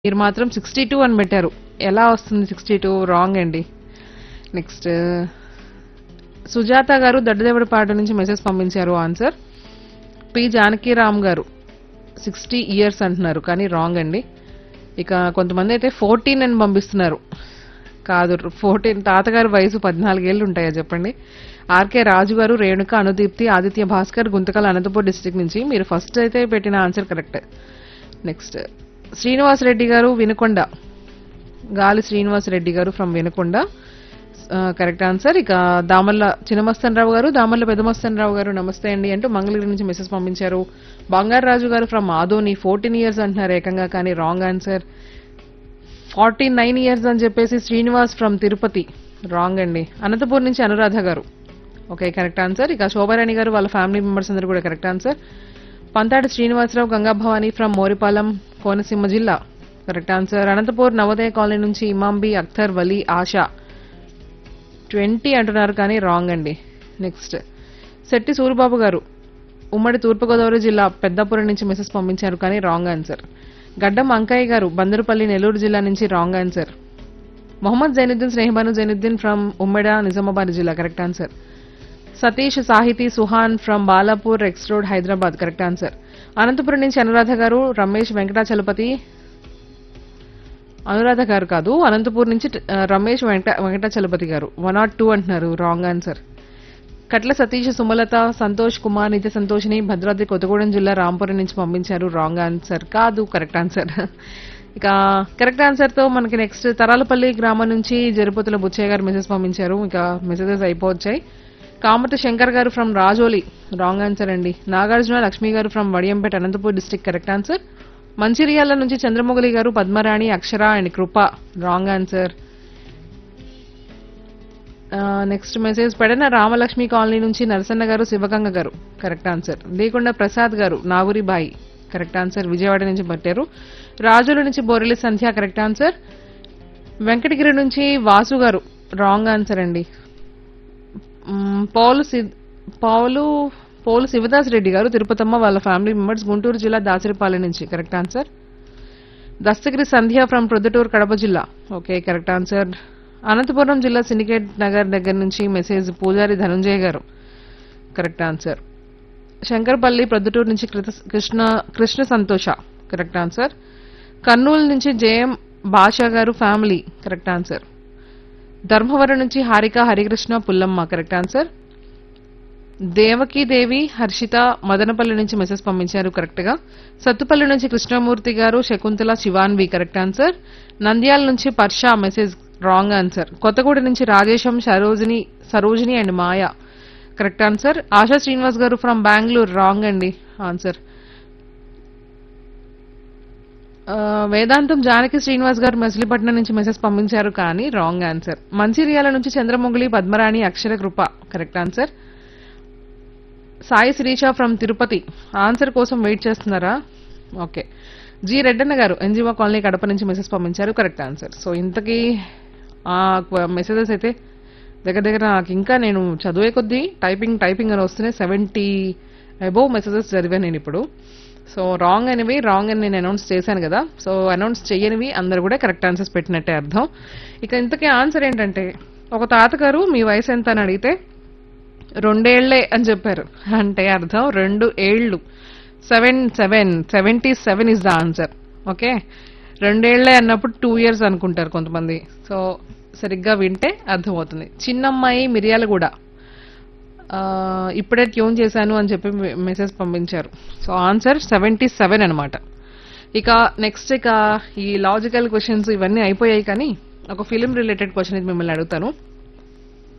మీరు మాత్రం sixty two అని పెట్టారు ఎలా వస్తుంది సిక్స్టీ టూ రాంగ్ అండి నెక్స్ట్ సుజాత గారు దడ్డదేవుడి పాట నుంచి మెసేజ్ పంపించారు ఆన్సర్ పి జానకీరామ్ గారు సిక్స్టీ ఇయర్స్ అంటున్నారు కానీ రాంగ్ అండి ఇక కొంతమంది అయితే ఫోర్టీన్ అని పంపిస్తున్నారు కాదు ఫోర్టీన్ తాతగారి వయసు పద్నాలుగేళ్ళు ఉంటాయా చెప్పండి ఆర్కే రాజు గారు రేణుక అనుదీప్తి ఆదిత్య భాస్కర్ గుంతకల్ అనంతపూర్ డిస్ట్రిక్ట్ నుంచి మీరు ఫస్ట్ అయితే పెట్టిన answer correct next Srinivas Reddy garu Vinukonda గాలి శ్రీనివాస్ రెడ్డి గారు ఫ్రమ్ వినుకొండ కరెక్ట్ ఆన్సర్ ఇక దామల్ల చిన్నమస్తన్ రావు గారు దామల్ల పెద్దమస్తన్ రావు గారు నమస్తే అండి అంటూ మంగళగిరి నుంచి మెసేజ్ పంపించారు బంగారాజు గారు ఫ్రమ్ ఆదోని ఫోర్టీన్ ఇయర్స్ అంటున్నారు ఏకంగా కానీ wrong answer forty nine years అని చెప్పేసి శ్రీనివాస్ ఫ్రమ్ తిరుపతి రాంగ్ అండి అనంతపూర్ నుంచి అనురాధ గారు ఓకే కరెక్ట్ ఆన్సర్ ఇక శోభారాణి గారు వాళ్ళ ఫ్యామిలీ మెంబర్స్ అందరూ కూడా correct answer Pantati Srinivasarao Gangabhavani from Moripalem Konaseema జిల్లా correct answer Anantapur Navodaya colony నుంచి ఇమాంబి అఖ్తర్ వలీ ఆశా ట్వంటీ అంటున్నారు కానీ రాంగ్ అండి నెక్స్ట్ శెట్టి సూరిబాబు గారు ఉమ్మడి తూర్పుగోదావరి జిల్లా పెద్దపురం నుంచి మెసేజ్ పంపించారు కానీ రాంగ్ ఆన్సర్ గడ్డం అంకయ్య గారు బందరుపల్లి నెల్లూరు జిల్లా నుంచి wrong answer Mohammed Zainuddin Snehabanu Zainuddin from Ummeda Nizamabad జిల్లా correct answer Satish Sahithi Suhan from Balapur X road Hyderabad correct answer Anantapuram నుంచి అనురాధ గారు రమేష్ వెంకటాచలపతి అనురాధ గారు కాదు అనంతపూర్ నుంచి ఆ, Ramesh Venkata Venkatachalapathi garu one not two అంటున్నారు రాంగ్ ఆన్సర్ కట్ల సతీష్ సుమలత సంతోష్ కుమార్ నిత్య సంతోషిని భద్రాద్రి కొత్తగూడెం జిల్లా రాంపురం నుంచి పంపించారు రాంగ్ ఆన్సర్ కాదు కరెక్ట్ ఆన్సర్ ఇక కరెక్ట్ ఆన్సర్ తో మనకి నెక్స్ట్ తరాలపల్లి గ్రామం నుంచి జరుపతుల బుచ్చయ్య గారు మెసేజ్ పంపించారు ఇక మెసేజెస్ అయిపోవచ్చాయి కామతి శంకర్ గారు ఫ్రమ్ రాజోలి రాంగ్ ఆన్సర్ అండి Nagarjuna Lakshmi garu from Vadiyampeta Anantapur district correct answer Mancherial నుంచి Chandramogali garu Padmarani Akshara and Krupa wrong answer next message Pedana Ramalakshmi colony నుంచి నరసన్న గారు శివగంగ గారు కరెక్ట్ ఆన్సర్ లేకుండా ప్రసాద్ గారు నాగురి బాయి కరెక్ట్ ఆన్సర్ విజయవాడ నుంచి పట్టారు రాజుల నుంచి బోరెలి సంధ్య కరెక్ట్ ఆన్సర్ వెంకటగిరి నుంచి వాసు గారు రాంగ్ ఆన్సర్ అండి మ్మ్, పౌలు సి- పౌలు పౌలు శివదాస్ రెడ్డి గారు తిరుపతమ్మ వాళ్ళ ఫ్యామిలీ మెంబర్స్ గుంటూరు జిల్లా దాసరిపాలెం నుంచి correct answer Dastagiri Sandhya from Proddatur Kadapa జిల్లా ఓకే కరెక్ట్ ఆన్సర్ అనంతపురం జిల్లా సిండికేట్ నగర్ దగ్గర నుంచి మెసేజ్ పూజారి ధనుంజయ గారు కరెక్ట్ ఆన్సర్ శంకర్పల్లి ప్రొద్దుటూరు నుంచి కృత- కృష్ణ కృష్ణ సంతోష కరెక్ట్ ఆన్సర్ కర్నూలు నుంచి జేఎం భాషా గారు ఫ్యామిలీ కరెక్ట్ ఆన్సర్ ధర్మవరం నుంచి హారిక హరికృష్ణ పుల్లమ్మ కరెక్ట్ ఆన్సర్ దేవకీదేవి హర్షిత మదనపల్లి నుంచి మెసేజ్ పంపించారు కరెక్ట్ గా సత్తుపల్లి నుంచి కృష్ణమూర్తి గారు శకుంతల శివాన్వి కరెక్ట్ ఆన్సర్ నంద్యాల నుంచి Parsha message wrong answer Kothaguda నుంచి Rajesham Sarojini Sarojini and Maya correct answer Asha Srinivas garu from Bengaluru wrong అండి ఆన్సర్ ఆ, వేదాంతం జానకి శ్రీనివాస్ గారు మచిలీపట్నం నుంచి మెసేజ్ పంపించారు కానీ రాంగ్ ఆన్సర్ మంచిర్యాల నుంచి Chandramogili Padmarani Akshara Krupa correct answer Sai Srisha from Tirupati answer కోసం వెయిట్ చేస్తున్నారా okay G Reddanna garu NGO colony Kadapa నుంచి మెసేజ్ పంపించారు కరెక్ట్ ఆన్సర్ సో ఇంతకీ ఆ మెసేజెస్ అయితే దగ్గర దగ్గర నాకు ఇంకా నేను చదివే కొద్దీ టైపింగ్ టైపింగ్ అని వస్తున్నాయి సెవెంటీ అబోవ్ మెసేజెస్ చదివాను నేను ఇప్పుడు సో రాంగ్ అనేవి రాంగ్ అని నేను అనౌన్స్ చేశాను కదా సో అనౌన్స్ చేయనివి అందరు కూడా కరెక్ట్ ఆన్సర్స్ పెట్టినట్టే అర్థం ఇక ఇంతకీ ఆన్సర్ ఏంటంటే ఒక తాతగారు మీ వయసు ఎంత అని అడిగితే రెండేళ్లే అని చెప్పారు అంటే అర్థం రెండు ఏళ్ళు seven seven seventy seven is the answer okay రెండేళ్లే అన్నప్పుడు టూ ఇయర్స్ అనుకుంటారు కొంతమంది సో సరిగ్గా వింటే అర్థమవుతుంది చిన్నమ్మాయి మిరియాలగూడ ఆ, ఇప్పుడే ట్యూన్ చేశాను అని చెప్పి మె- మెసేజ్ పంపించారు సో ఆన్సర్ సెవెంటీ సెవెన్ అనమాట ఇక నెక్స్ట్ ఇక ఈ లాజికల్ క్వశ్చన్స్ ఇవన్నీ అయిపోయాయి కానీ ఒక ఫిలిం రిలేటెడ్ క్వశ్చన్ ఇది మిమ్మల్ని అడుగుతాను